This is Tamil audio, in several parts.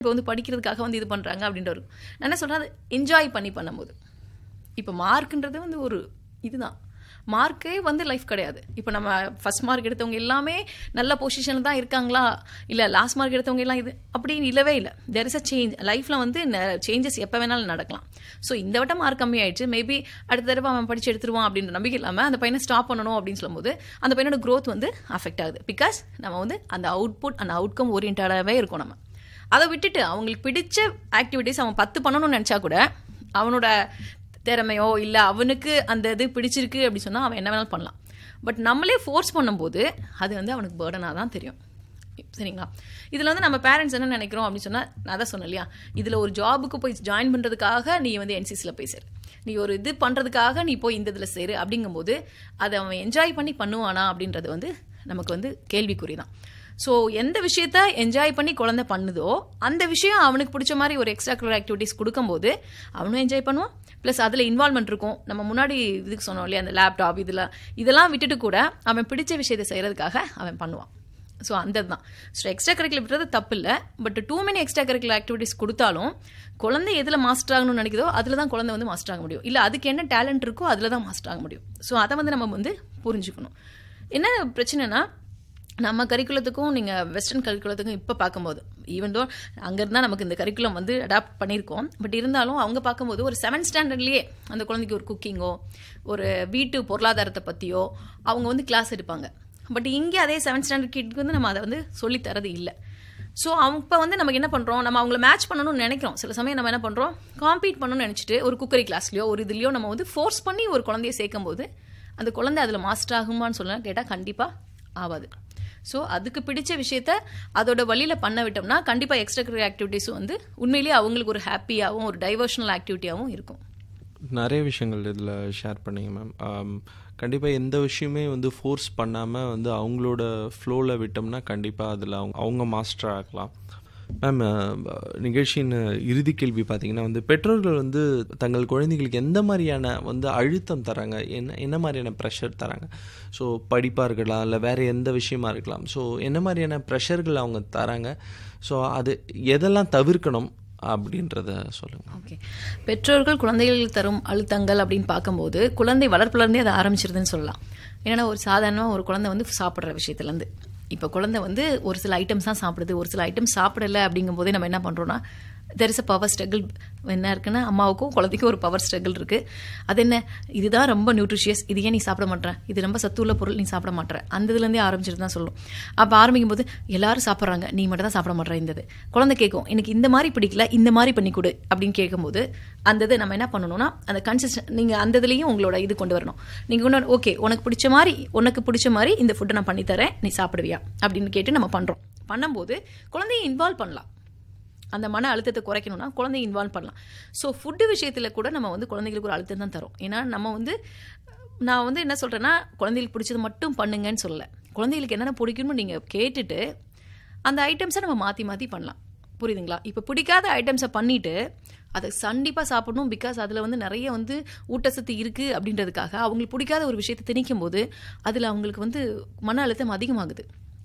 இப்போ வந்து படிக்கிறதுக்காக வந்து இது பண்ணுறாங்க அப்படின்ற ஒரு நான் என்ன சொல்கிறேன் அது என்ஜாய் பண்ணி பண்ணும்போது இப்போ மார்க்குன்றது வந்து ஒரு இதுதான் மார்க்கே வந்து லைஃப் கிடையாது இப்போ நம்ம ஃபர்ஸ்ட் மார்க் எடுத்தவங்க எல்லாமே நல்ல பொசிஷனில் தான் இருக்காங்களா இல்லை லாஸ்ட் மார்க் எடுத்தவங்க எல்லாம் இது அப்படின்னு இல்லவே இல்லை தெர் இஸ் அ சேஞ்ச் லைஃப்பில் வந்து சேஞ்சஸ் எப்போ வேணாலும் நடக்கலாம் ஸோ இந்த வட்டம் மார்க் கம்மி ஆயிடுச்சு மேபி அடுத்த தடவை அவன் படிச்சு எடுத்துருவான் அப்படின்ற நம்பிக்கை இல்லாமல் அந்த பையனை ஸ்டாப் பண்ணணும் அப்படின்னு சொல்லும்போது அந்த பையனோட growth வந்து அஃபெக்ட் ஆகுது பிகாஸ் நம்ம வந்து அந்த அவுட்புட் அந்த அவுட்கம் ஓரியன்டாகவே இருக்கும் நம்ம அதை விட்டுட்டு அவங்களுக்கு பிடிச்ச ஆக்டிவிட்டீஸ் அவன் பத்து பண்ணணும்னு நினச்சா கூட அவனோட திறமையோ இல்லை அவனுக்கு அந்த இது பிடிச்சிருக்கு அப்படி சொன்னால் அவன் என்ன வேணாலும் பண்ணலாம் பட் நம்மளே ஃபோர்ஸ் பண்ணும்போது அது வந்து அவனுக்கு பேர்டனாக தான் தெரியும் சரிங்களா இதில் வந்து நம்ம பேரண்ட்ஸ் என்ன நினைக்கிறோம் அப்படின்னு சொன்னால் நான் தான் சொன்னேன் இல்லையா இதில் ஒரு ஜாபுக்கு போய் ஜாயின் பண்ணுறதுக்காக நீ வந்து என்சிசியில் போய் சேரு நீ ஒரு இது பண்ணுறதுக்காக நீ போய் இந்த இதில் சேரு அப்படிங்கும்போது அதை அவன் என்ஜாய் பண்ணி பண்ணுவானா அப்படின்றது வந்து நமக்கு வந்து கேள்விக்குறி தான் ஸோ எந்த விஷயத்த என்ஜாய் பண்ணி குழந்தை பண்ணுதோ அந்த விஷயம் அவனுக்கு பிடிச்ச மாதிரி ஒரு எக்ஸ்ட்ரா கரிக்குலர் ஆக்டிவிட்டீஸ் கொடுக்கும்போது அவனும் என்ஜாய் பண்ணுவான் ப்ளஸ் அதில் இன்வால்மெண்ட் இருக்கும் நம்ம முன்னாடி இதுக்கு சொன்னோம் இல்லையா அந்த லேப்டாப் இதில் இதெல்லாம் விட்டுட்டு கூட அவன் பிடிச்ச விஷயத்தை செய்கிறதுக்காக அவன் பண்ணுவான் ஸோ அந்த தான் ஸோ எக்ஸ்ட்ரா கரிக்குலர் விட்டுறது தப்பு இல்லை but too many extra curricular activities கொடுத்தாலும் குழந்தை எதில் மாஸ்டர் ஆகணும்னு நினைக்குதோ அதில் தான் குழந்தை வந்து மாஸ்டர் ஆக முடியும் இல்லை அதுக்கு என்ன டேலண்ட் இருக்கோ அதில் தான் மாஸ்டர் ஆக முடியும் ஸோ அதை வந்து நம்ம வந்து புரிஞ்சுக்கணும் என்ன பிரச்சனைனா நம்ம கரிக்குலத்துக்கும் நீங்கள் வெஸ்டர்ன் கரிக்குலத்துக்கும் இப்போ பார்க்கும்போது ஈவன் தோ அங்கேருந்தா நமக்கு இந்த கரிக்குலம் வந்து அடாப்ட் பண்ணியிருக்கோம் பட் இருந்தாலும் அவங்க பார்க்கும்போது ஒரு செவன்த் ஸ்டாண்டர்ட்லேயே அந்த குழந்தைக்கு ஒரு குக்கிங்கோ ஒரு வீட்டு பொருளாதாரத்தை பற்றியோ அவங்க வந்து கிளாஸ் எடுப்பாங்க பட் இங்கே அதே செவன்த் ஸ்டாண்டர்ட் கிட்க்கு வந்து நம்ம அதை வந்து சொல்லித் தரது இல்லை ஸோ இப்போ வந்து நமக்கு என்ன பண்ணுறோம் நம்ம அவங்கள மேட்ச் பண்ணணும்னு நினைக்கிறோம் சில சமயம் நம்ம என்ன பண்ணுறோம் காம்பீட் பண்ணணும்னு நினச்சிட்டு ஒரு குக்கரி கிளாஸ்லையோ ஒரு இதுலையோ நம்ம வந்து ஃபோர்ஸ் பண்ணி ஒரு குழந்தைய சேர்க்கும் போது அந்த குழந்தை அதில் மாஸ்டர் ஆகுமான்னு சொல்லலாம் கேட்டால் கண்டிப்பாக ஆகாது ஸோ அதுக்கு பிடிச்ச விஷயத்த அதோட வழியில் பண்ண விட்டோம்னா கண்டிப்பாக எக்ஸ்ட்ரா கரிக்குலர் ஆக்டிவிட்டீஸும் வந்து உண்மையிலேயே அவங்களுக்கு ஒரு ஹாப்பியாகவும் ஒரு டைவர்ஷனல் ஆக்டிவிட்டியாகவும் இருக்கும் நிறைய விஷயங்கள் இதில் ஷேர் பண்ணீங்க மேம் கண்டிப்பாக எந்த விஷயமே வந்து ஃபோர்ஸ் பண்ணாமல் வந்து அவங்களோட ஃப்ளோவில் விட்டோம்னா கண்டிப்பாக அதில் அவங்க அவங்க மாஸ்டர் ஆகலாம் மேம் நிகழ்ச்சியின் இறுதி கேள்வி பார்த்தீங்கன்னா வந்து பெற்றோர்கள் வந்து தங்கள் குழந்தைகளுக்கு எந்த மாதிரியான வந்து அழுத்தம் தராங்க என்ன என்ன மாதிரியான ப்ரெஷர் தராங்க ஸோ படிப்பாக இருக்கலாம் இல்லை வேறு எந்த விஷயமா இருக்கலாம் ஸோ என்ன மாதிரியான ப்ரெஷர்கள் அவங்க தராங்க ஸோ அது எதெல்லாம் தவிர்க்கணும் அப்படின்றத சொல்லுங்க ஓகே பெற்றோர்கள் குழந்தைகள் தரும் அழுத்தங்கள் அப்படின்னு பார்க்கும்போது குழந்தை வளர்ப்புலேருந்தே அதை ஆரம்பிச்சிருதுன்னு சொல்லலாம் ஏன்னா ஒரு சாதாரணமாக ஒரு குழந்தை வந்து சாப்பிட்ற விஷயத்துலேருந்து இப்போ குழந்தை வந்து ஒரு சில ஐட்டம்ஸ் தான் சாப்பிடுது ஒரு சில ஐட்டம் சாப்பிடல அப்படிங்கும் போதே நம்ம என்ன பண்ணுறோம்னா there is a power struggle என்ன இருக்குன்னா அம்மாவுக்கும் குழந்தைக்கும் ஒரு பவர் ஸ்ட்ரகிள் இருக்கு அது என்ன இதுதான் ரொம்ப நியூட்ரிஷியஸ் இது ஏன் நீ சாப்பிட மாட்டேற இது ரொம்ப சத்துள்ள பொருள் நீ சாப்பிட மாட்டேற அந்த இதுலேருந்தே ஆரம்பிச்சிட்டு தான் சொல்லும் அப்போ ஆரம்பிக்கும் போது எல்லாரும் சாப்பிட்றாங்க நீ மட்டும் தான் சாப்பிட மாட்டேற இந்த இது குழந்தை கேட்கும் எனக்கு இந்த மாதிரி பிடிக்கல இந்த மாதிரி பண்ணி கொடு அப்படின்னு கேட்கும்போது அந்த இது நம்ம என்ன பண்ணணும்னா அந்த கன்சிஸ்டன் நீங்கள் அந்த இதுலேயும் உங்களோட இது கொண்டு வரணும் நீங்கள் ஒன்று ஓகே உனக்கு பிடிச்ச மாதிரி உனக்கு பிடிச்ச மாதிரி இந்த ஃபுட்டை நான் பண்ணித்தரேன் நீ சாப்பிடுவியா அப்படின்னு கேட்டு நம்ம பண்ணுறோம் பண்ணும்போது குழந்தைய இன்வால்வ் பண்ணலாம் அந்த மன அழுத்தத்தை குறைக்கணும்னா குழந்தைய இன்வால்வ் பண்ணலாம் ஸோ ஃபுட்டு விஷயத்தில் கூட நம்ம வந்து குழந்தைங்களுக்கு ஒரு அழுத்தம் தான் தரும் ஏன்னா நம்ம வந்து நான் வந்து என்ன சொல்கிறேன்னா குழந்தைகளுக்கு பிடிச்சது மட்டும் பண்ணுங்கன்னு சொல்லலை குழந்தைகளுக்கு என்னென்ன பிடிக்கும்னு நீங்கள் கேட்டுட்டு அந்த ஐட்டம்ஸை நம்ம மாற்றி மாற்றி பண்ணலாம் புரியுதுங்களா இப்போ பிடிக்காத ஐட்டம்ஸை பண்ணிவிட்டு அதை கண்டிப்பாக சாப்பிடணும் பிகாஸ் அதில் வந்து நிறைய வந்து ஊட்டச்சத்து இருக்குது அப்படின்றதுக்காக அவங்களுக்கு பிடிக்காத ஒரு விஷயத்தை திணிக்கும் போது அதில் அவங்களுக்கு வந்து மன அழுத்தம் அதிகமாகுது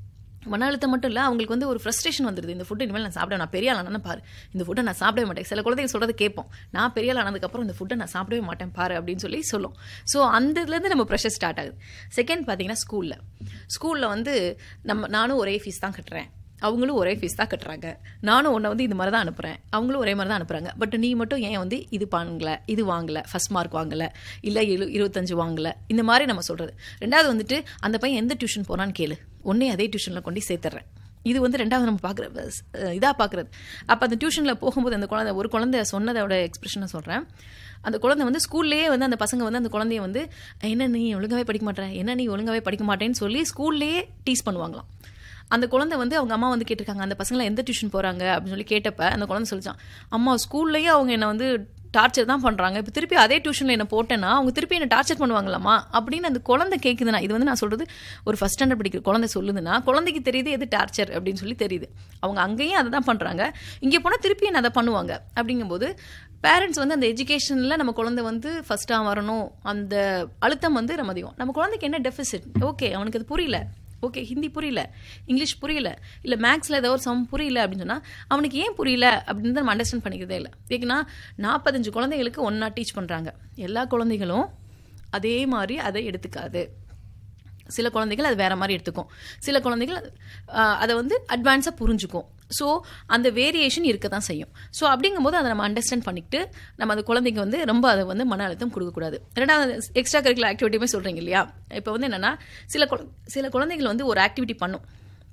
மன அழுத்தம் மட்டும் இல்லை அவங்களுக்கு வந்து ஒரு ஃப்ரஸ்ட்ரேஷன் வந்துடுது இந்த ஃபுட்டு இனிமேல் நான் சாப்பிட நான் பெரிய ஆளானு பாரு இந்த ஃபுட்டை நான் சாப்பிடவே மாட்டேன் சில குழந்தைங்க சொல்கிறது கேட்போம் நான் பெரிய ஆள் ஆனதுக்கப்புறம் இந்த ஃபுட்டை நான் சாப்பிடவே மாட்டேன் பாரு அப்படின்னு சொல்லி சொல்லும் ஸோ அந்த இதுலேருந்து நம்ம ப்ரெஷர் ஸ்டார்ட் ஆகுது செகண்ட் பார்த்தீங்கன்னா ஸ்கூலில் ஸ்கூலில் வந்து நம்ம நானும் ஒரே ஃபீஸ் தான் கட்டுறேன் அவங்களும் ஒரே ஃபீஸ் தான் கட்டுறாங்க நானும் உன்னை வந்து இந்த மாதிரி தான் அனுப்புகிறேன் அவங்களும் ஒரே மாதிரி தான் அனுப்புகிறாங்க பட் நீ மட்டும் ஏன் வந்து இது பண்ணல இது வாங்கலை ஃபஸ்ட் மார்க் வாங்கலை இல்லை இரு இருபத்தஞ்சு வாங்கலை இந்த மாதிரி நம்ம சொல்கிறது ரெண்டாவது வந்துட்டு அந்த பையன் எந்த டியூஷன் போனான்னு கேளு உன்னே அதே டியூஷனில் கொண்டு சேர்த்துறேன் இது வந்து ரெண்டாவது நம்ம பார்க்குற இதாக பார்க்குறது அப்போ அந்த டியூஷனில் போகும்போது அந்த குழந்தை ஒரு குழந்தை சொன்னதோட எக்ஸ்பிரஷனை சொல்கிறேன் அந்த குழந்தை வந்து ஸ்கூல்லேயே வந்து அந்த பசங்க வந்து அந்த குழந்தைய வந்து என்ன நீ ஒழுங்காவே படிக்க மாட்டேன் என்ன நீ ஒழுங்காவே படிக்க மாட்டேன்னு சொல்லி ஸ்கூல்லேயே டீஸ் பண்ணுவாங்களாம் அந்த குழந்தை வந்து அவங்க அம்மா வந்து கேட்டிருக்காங்க அந்த பசங்களை எந்த டியூஷன் போகிறாங்க அப்படின்னு சொல்லி கேட்டப்ப அந்த குழந்தை சொல்லிச்சான் அம்மா ஸ்கூல்லேயே அவங்க என்னை வந்து டார்ச்சர் தான் பண்ணுறாங்க இப்போ திருப்பி அதே டியூஷனில் என்ன போட்டேன்னா அவங்க திருப்பி என்ன டார்ச்சர் பண்ணுவாங்களாமா அப்படின்னு அந்த குழந்தை கேட்குதுன்னா இது வந்து நான் சொல்கிறது ஒரு ஃபஸ்ட் ஸ்டாண்டர்ட் படிக்கிற குழந்தை சொல்லுதுன்னா குழந்தைக்கு தெரியுது எது டார்ச்சர் அப்படின்னு சொல்லி தெரியுது அவங்க அங்கேயும் அதை தான் பண்ணுறாங்க இங்கே போனால் திருப்பி என்ன அதை பண்ணுவாங்க அப்படிங்கும்போது பேரண்ட்ஸ் வந்து அந்த எஜுகேஷனில் நம்ம குழந்தை வந்து ஃபஸ்ட்டாக வரணும் அந்த அழுத்தம் வந்து நம்ம அதிகம் நம்ம குழந்தைக்கு என்ன டெஃபிசிட் ஓகே அவனுக்கு அது புரியல ஓகே ஹிந்தி புரியல இங்கிலீஷ் புரியல இல்லை மேக்ஸில் ஏதோ ஒரு சம் புரியல அப்படின்னு சொன்னால் அவனுக்கு ஏன் புரியல அப்படின்னு நம்ம அண்டர்ஸ்டாண்ட் பண்ணிக்கிறதே இல்லை ஏன்னா நாற்பத்தஞ்சு குழந்தைகளுக்கு ஒன்றா டீச் பண்ணுறாங்க எல்லா குழந்தைகளும் அதே மாதிரி அதை எடுத்துக்காது சில குழந்தைகள் அது வேற மாதிரி எடுத்துக்கும் சில குழந்தைகள் ஆஹ், அதை வந்து அட்வான்ஸாக புரிஞ்சுக்கும் ஸோ அந்த வேரியேஷன் இருக்க தான் செய்யும் ஸோ அப்படிங்கும்போது அதை நம்ம அண்டர்ஸ்டாண்ட் பண்ணிக்கிட்டு நம்ம அந்த குழந்தைக்கு வந்து ரொம்ப அதை வந்து மன அழுத்தம் கொடுக்கக்கூடாது ரெண்டாவது எக்ஸ்ட்ரா கரிக்குலர் ஆக்டிவிட்டியுமே சொல்கிறீங்க இல்லையா இப்போ வந்து என்னென்னா சில குழ சில குழந்தைகள் வந்து ஒரு ஆக்டிவிட்டி பண்ணும்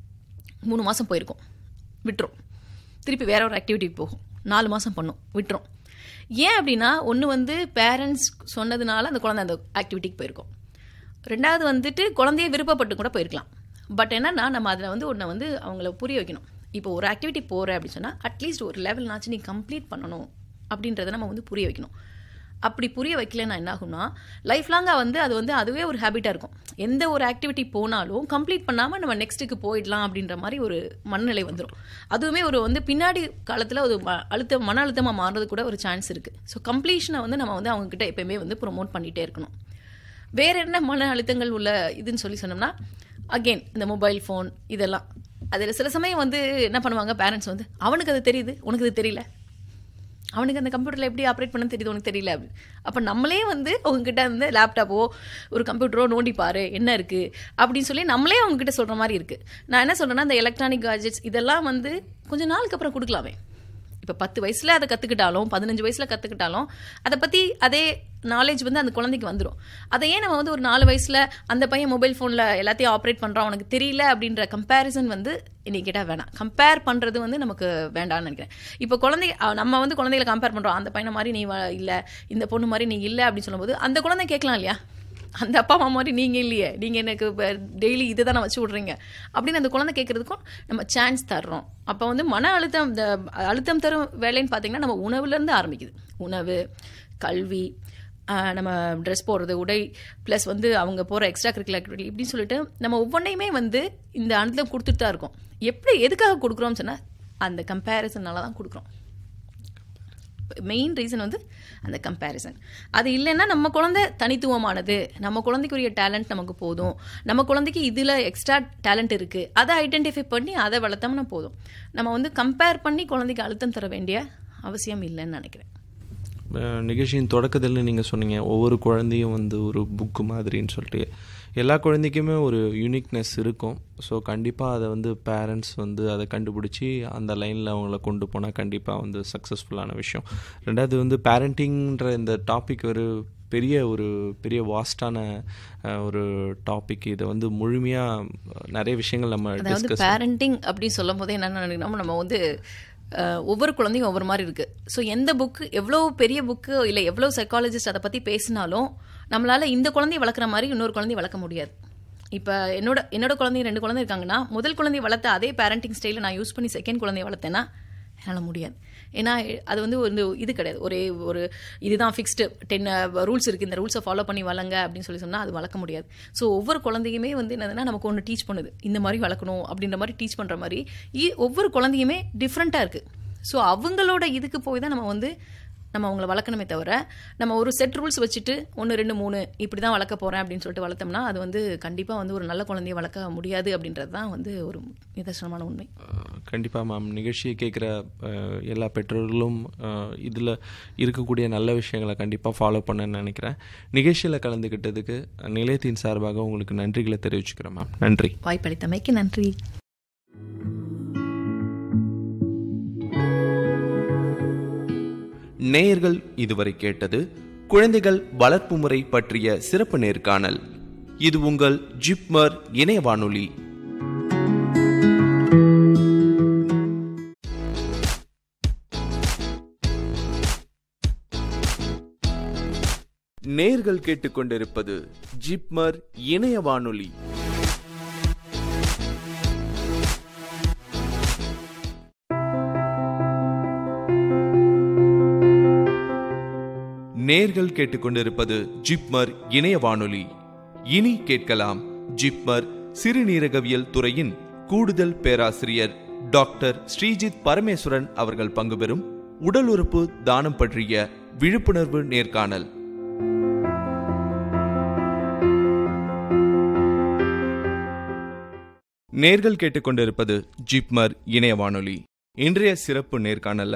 மூணு மாதம் போயிருக்கும் விட்டுரும் திருப்பி வேற ஒரு ஆக்டிவிட்டிக்கு போகும் நாலு மாதம் பண்ணும் விட்டுரும் ஏன் அப்படின்னா ஒன்று வந்து பேரண்ட்ஸ் சொன்னதுனால அந்த குழந்தை அந்த ஆக்டிவிட்டிக்கு போயிருக்கும் ரெண்டாவது வந்துட்டு குழந்தைய விருப்பப்பட்டு கூட போயிருக்கலாம் பட் என்னன்னா நம்ம அதில் வந்து ஒன்றை வந்து அவங்கள புரிய வைக்கணும் இப்போ ஒரு ஆக்டிவிட்டி போகிற அப்படின்னு சொன்னால் அட்லீஸ்ட் ஒரு லெவல்னாச்சும் நீ கம்ப்ளீட் பண்ணணும் அப்படின்றத நம்ம வந்து புரிய வைக்கணும் அப்படி புரிய வைக்கலன்னா என்ன ஆகும்னா லைஃப் லாங்காக வந்து அது வந்து அதுவே ஒரு ஹேபிட்டாக இருக்கும் எந்த ஒரு ஆக்டிவிட்டி போனாலும் கம்ப்ளீட் பண்ணாமல் நம்ம நெக்ஸ்ட்டுக்கு போயிடலாம் அப்படின்ற மாதிரி ஒரு மனநிலை வந்துடும் அதுவுமே ஒரு வந்து பின்னாடி காலத்தில் ஒரு ம- அழுத்த மன அழுத்தமாக மாறுறது கூட ஒரு சான்ஸ் இருக்குது ஸோ கம்ப்ளீஷனை வந்து நம்ம வந்து அவங்கக்கிட்ட எப்பயுமே வந்து ப்ரொமோட் பண்ணிகிட்டே இருக்கணும் வேற என்ன மன அழுத்தங்கள் உள்ள இதுன்னு சொல்லி சொன்னோம்னா அகெயின் இந்த மொபைல் ஃபோன் இதெல்லாம் அதில் சில சமயம் வந்து என்ன பண்ணுவாங்க பேரண்ட்ஸ் வந்து அவனுக்கு அது தெரியுது உனக்கு அது தெரியல அவனுக்கு அந்த கம்ப்யூட்டரில் எப்படி ஆப்ரேட் பண்ண தெரியுது உனக்கு தெரியல அப்படி அப்போ நம்மளே வந்து அவங்ககிட்ட வந்து லேப்டாப்போ ஒரு கம்ப்யூட்டரோ நோண்டி பாரு என்ன இருக்குது அப்படின்னு சொல்லி நம்மளே அவங்ககிட்ட சொல்கிற மாதிரி இருக்குது நான் என்ன சொல்கிறேன்னா இந்த எலக்ட்ரானிக் கேஜெட்ஸ் இதெல்லாம் வந்து கொஞ்ச நாளுக்கு அப்புறம் கொடுக்கலாமே இப்போ பத்து வயசில் அதை கற்றுக்கிட்டாலும் பதினஞ்சு வயசில் கற்றுக்கிட்டாலும் அதை பற்றி அதே நாலேஜ் வந்து அந்த குழந்தைக்கு வந்துடும் அதை ஏன் நம்ம வந்து ஒரு நாலு வயசில் அந்த பையன் மொபைல் ஃபோனில் எல்லாத்தையும் ஆப்ரேட் பண்ணுறான் உனக்கு தெரியல அப்படின்ற கம்பேரிசன் வந்து இன்னைக்கு கேட்டால் வேணாம் கம்பேர் பண்ணுறது வந்து நமக்கு வேண்டாம்னு நினைக்கிறேன் இப்போ குழந்தை அஹ் நம்ம வந்து குழந்தைகளை கம்பேர் பண்ணுறோம் அந்த பையனை மாதிரி நீ வ- இல்லை இந்த பொண்ணு மாதிரி நீ இல்லை அப்படின்னு சொல்லும்போது அந்த குழந்தை கேட்கலாம் இல்லையா அந்த அப்பா அம்மா மாதிரி நீங்கள் இல்லையே நீங்கள் எனக்கு டெய்லி இதை தானே வச்சு விட்றீங்க அப்படின்னு அந்த குழந்தை கேட்குறதுக்கும் நம்ம சான்ஸ் தர்றோம் அப்போ வந்து மன அழுத்தம் இந்த அழுத்தம் தரும் வேலைன்னு பார்த்தீங்கன்னா நம்ம உணவுலேருந்து ஆரம்பிக்குது உணவு கல்வி ஆஹ் நம்ம ட்ரெஸ் போடுறது உடை ப்ளஸ் வந்து அவங்க போகிற எக்ஸ்ட்ரா கரிக்குலர் ஆக்டிவிட்டி இப்படின்னு சொல்லிட்டு நம்ம ஒவ்வொன்றையுமே வந்து இந்த அழுத்தம் கொடுத்துட்டு தான் இருக்கோம் எப்படி எதுக்காக கொடுக்குறோம்னு சொன்னால் அந்த கம்பேரிசனால தான் கொடுக்குறோம் மெயின் ரீசன் வந்து அந்த கம்பேரிசன் அது இல்லைன்னா நம்ம குழந்தை தனித்துவமானது நம்ம குழந்தைக்குரிய டேலண்ட் நமக்கு போதும் நம்ம குழந்தைக்கு இதில் எக்ஸ்ட்ரா டேலண்ட் இருக்குது அதை ஐடென்டிஃபை பண்ணி அதை வளர்த்தோம்னா போதும் நம்ம வந்து கம்பேர் பண்ணி குழந்தைக்கு அழுத்தம் தர வேண்டிய அவசியம் இல்லைன்னு நினைக்கிறேன் அஹ் நிகழ்ச்சியின் தொடக்கத்தில் நீங்கள் சொன்னீங்க ஒவ்வொரு குழந்தையும் வந்து ஒரு புக்கு மாதிரின்னு சொல்லிட்டு எல்லா குழந்தைக்குமே ஒரு யூனிக்னஸ் இருக்கும் ஸோ கண்டிப்பாக அதை வந்து பேரண்ட்ஸ் வந்து அதை கண்டுபிடிச்சி அந்த லைனில் அவங்கள கொண்டு போனால் கண்டிப்பாக வந்து சக்ஸஸ்ஃபுல்லான விஷயம் ரெண்டாவது வந்து பேரண்டிங்ன்ற இந்த டாபிக் ஒரு பெரிய ஒரு பெரிய வாஸ்டான ஒரு டாபிக் இதை வந்து முழுமையாக நிறைய விஷயங்கள் நம்ம அதாவது டிஸ்கஸ் பேரண்டிங் அப்படின்னு சொல்லும் போதே என்ன நினைக்கிறோம் நம்ம வந்து அஹ், ஒவ்வொரு குழந்தையும் ஒவ்வொரு மாதிரி இருக்கு ஸோ எந்த புக்கு எவ்வளோ பெரிய புக்கு இல்லை எவ்வளோ சைக்காலஜிஸ்ட் அதை பற்றி பேசினாலும் நம்மளால இந்த குழந்தைய வளர்க்குற மாதிரி இன்னொரு குழந்தைய வளர்க்க முடியாது இப்போ என்னோட என்னோட குழந்தை ரெண்டு குழந்தை இருக்காங்கன்னா முதல் குழந்தைய வளர்த்த அதே பேரண்டிங் ஸ்டைலை நான் யூஸ் பண்ணி செகண்ட் குழந்தைய வளர்த்தேன்னா என்னால் முடியாது ஏன்னா அது வந்து ஒரு இது கிடையாது ஒரே ஒரு இதுதான் ஃபிக்ஸ்டு டென் ரூல்ஸ் இருக்குது இந்த ரூல்ஸை ஃபாலோ பண்ணி வளங்க அப்படின்னு சொல்லி சொன்னால் அது வளர்க்க முடியாது ஸோ ஒவ்வொரு குழந்தையுமே வந்து என்னதுன்னா நமக்கு ஒன்று டீச் பண்ணுது இந்த மாதிரி வளர்க்கணும் அப்படின்ற மாதிரி டீச் பண்ணுற மாதிரி இ- ஒவ்வொரு குழந்தையுமே டிஃப்ரெண்ட்டாக இருக்குது ஸோ அவங்களோட இதுக்கு போய் தான் நம்ம வந்து நம்ம அவங்கள வளர்க்கணுமே தவிர நம்ம ஒரு செட் ரூல்ஸ் வச்சுட்டு ஒன்று ரெண்டு மூணு இப்படி தான் வளர்க்க போகிறேன் அப்படின்னு சொல்லிட்டு வளர்த்தோம்னா அது வந்து கண்டிப்பாக வந்து ஒரு நல்ல குழந்தைய வளர்க்க முடியாது அப்படின்றது தான் வந்து ஒரு நிதர்சனமான உண்மை கண்டிப்பாக மேம் நிகழ்ச்சியை கேட்குற எல்லா பெற்றோர்களும் இதில் இருக்கக்கூடிய நல்ல விஷயங்களை கண்டிப்பாக ஃபாலோ பண்ணணும்னு நினைக்கிறேன் நிகழ்ச்சியில் கலந்துக்கிட்டதுக்கு நிலையத்தின் சார்பாக உங்களுக்கு நன்றிகளை தெரிவிச்சுக்கிறேன் மேம் நன்றி வாய்ப்பளித்தமைக்கு நன்றி நேயர்கள் இதுவரை கேட்டது குழந்தைகள் வளர்ப்பு முறை பற்றிய சிறப்பு நேர்காணல் இது உங்கள் ஜிப்மர் இணைய வானொலி நேர்கள் கேட்டுக்கொண்டிருப்பது ஜிப்மர் இணைய வானொலி நேர்கள் கேட்டுக்கொண்டிருப்பது ஜிப்மர் இணைய வானொலி இனி கேட்கலாம் ஜிப்மர் சிறுநீரகவியல் துறையின் கூடுதல் பேராசிரியர் டாக்டர் ஸ்ரீஜித் பரமேஸ்வரன் அவர்கள் பங்குபெறும் உடல் உறுப்பு தானம் பற்றிய விழிப்புணர்வு நேர்காணல் நேர்கள் கேட்டுக்கொண்டிருப்பது ஜிப்மர் இணைய வானொலி இன்றைய சிறப்பு நேர்காணல்ல